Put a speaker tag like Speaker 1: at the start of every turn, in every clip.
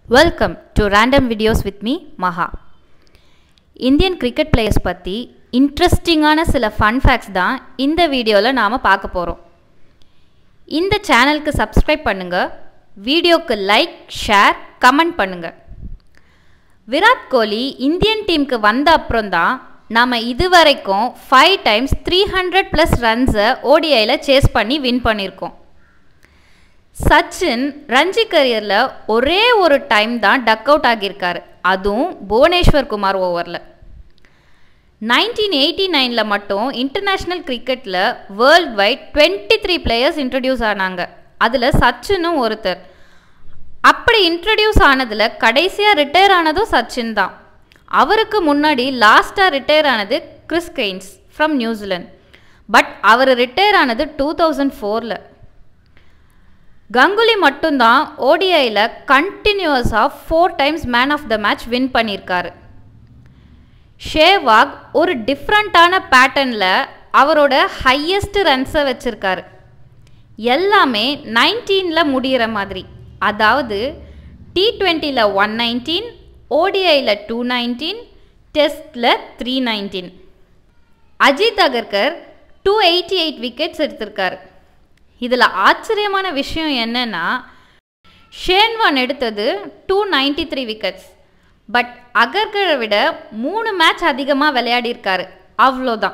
Speaker 1: welcome to random videos with me மகா Indian cricket players பற்றி இன்ட்ரெஸ்டிங்கான சில ஃபன் ஃபேக்ட்ஸ் தான் இந்த வீடியோவில் நாம் பார்க்க போகிறோம் இந்த சேனலுக்கு சப்ஸ்கிரைப் பண்ணுங்கள் வீடியோக்கு லைக் ஷேர் கமெண்ட் பண்ணுங்கள் விராட் கோலி இந்தியன் டீமுக்கு வந்த அப்புறம் தான் நாம் இதுவரைக்கும் five times three hundred plus ரன்ஸை ஓடிஐயில் சேஸ் பண்ணி வின் பண்ணியிருக்கோம் சச்சின் ரஞ்சி கரியரில் ஒரே ஒரு டைம் தான் டக் அவுட் ஆகியிருக்காரு அதுவும் புவனேஸ்வர் குமார் ஓவரில் நைன்டீன் எயிட்டி நைனில் மட்டும் இன்டர்நேஷ்னல் கிரிக்கெட்டில் worldwide twenty three players introduce ஆனாங்க அதில் சச்சினும் ஒருத்தர் அப்படி இன்ட்ரடியூஸ் ஆனதில் கடைசியாக ரிட்டையர் ஆனதும் சச்சின் தான் அவருக்கு முன்னாடி லாஸ்ட்டாக ரிட்டையர் ஆனது Chris Cairns from New Zealand but அவர் ரிட்டையர் ஆனது டூ தௌசண்ட் ஃபோரில் கங்குலி மட்டும்தான் ஓடிஐயில் கண்டினியூஸாக four times man of the match win பண்ணியிருக்காரு ஷேவாக் ஒரு டிஃப்ரெண்ட்டான பேட்டர்னில் அவரோட ஹையஸ்ட் ரன்ஸை வச்சுருக்காரு எல்லாமே நைன்டீனில் முடிகிற மாதிரி அதாவது டி ட்வெண்ட்டியில் ஒன் நைன்டீன் ஓடிஐயில் டூ நைன்டீன் டெஸ்ட்டில் three nineteen Ajit Agarkar two eighty eight wickets எடுத்திருக்காரு இதில் ஆச்சரியமான விஷயம் என்னென்னா ஷேன்வான் எடுத்தது two ninety three wickets but அகர்கரை விட மூணு மேட்ச் அதிகமாக விளையாடியிருக்காரு அவ்வளோதான்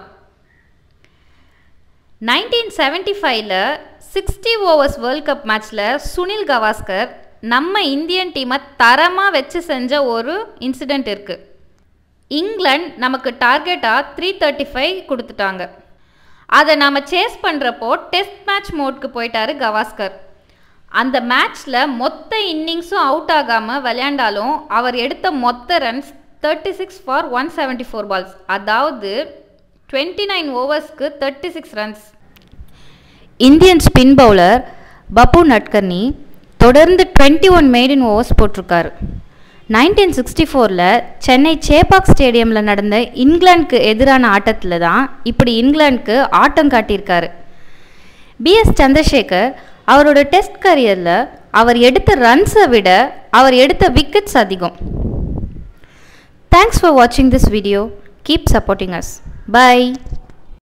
Speaker 1: நைன்டீன் செவன்ட்டி ஃபைவ்ல சிக்ஸ்டி ஓவர்ஸ் வேர்ல்ட் கப் மேட்ச்சில் சுனில் கவாஸ்கர் நம்ம இந்தியன் டீமை தரமாக வச்சு செஞ்ச ஒரு இன்சிடெண்ட் இருக்குது இங்கிலாந்து நமக்கு டார்கெட்டாக த்ரீ தேர்ட்டி ஃபைவ் கொடுத்துட்டாங்க அதை நாம் சேஸ் பண்ணுறப்போ டெஸ்ட் மேட்ச் மோட்க்கு போயிட்டாரு கவாஸ்கர் அந்த மேட்ச்சில் மொத்த இன்னிங்ஸும் அவுட் ஆகாமல் விளையாண்டாலும் அவர் எடுத்த மொத்த runs thirty six for one seventy four balls அதாவது டுவெண்ட்டி நைன் ஓவர்ஸ்க்கு thirty six runs Indian spin bowler Bapu Nadkarni தொடர்ந்து டுவெண்ட்டி ஒன் மேடின் ஓவர்ஸ் போட்டிருக்காரு நைன்டீன் சிக்ஸ்டி ஃபோரில் சென்னை சேப்பாக் ஸ்டேடியமில் நடந்த இங்கிலாந்துக்கு எதிரான ஆட்டத்தில் தான் இப்படி இங்கிலாந்துக்கு ஆட்டம் காட்டியிருக்காரு பிஎஸ் சந்திரசேகர் அவரோட டெஸ்ட் கரியரில் அவர் எடுத்த ரன்ஸை விட அவர் எடுத்த விக்கெட்ஸ் அதிகம் தேங்க்ஸ் ஃபார் வாட்சிங் this video keep supporting us by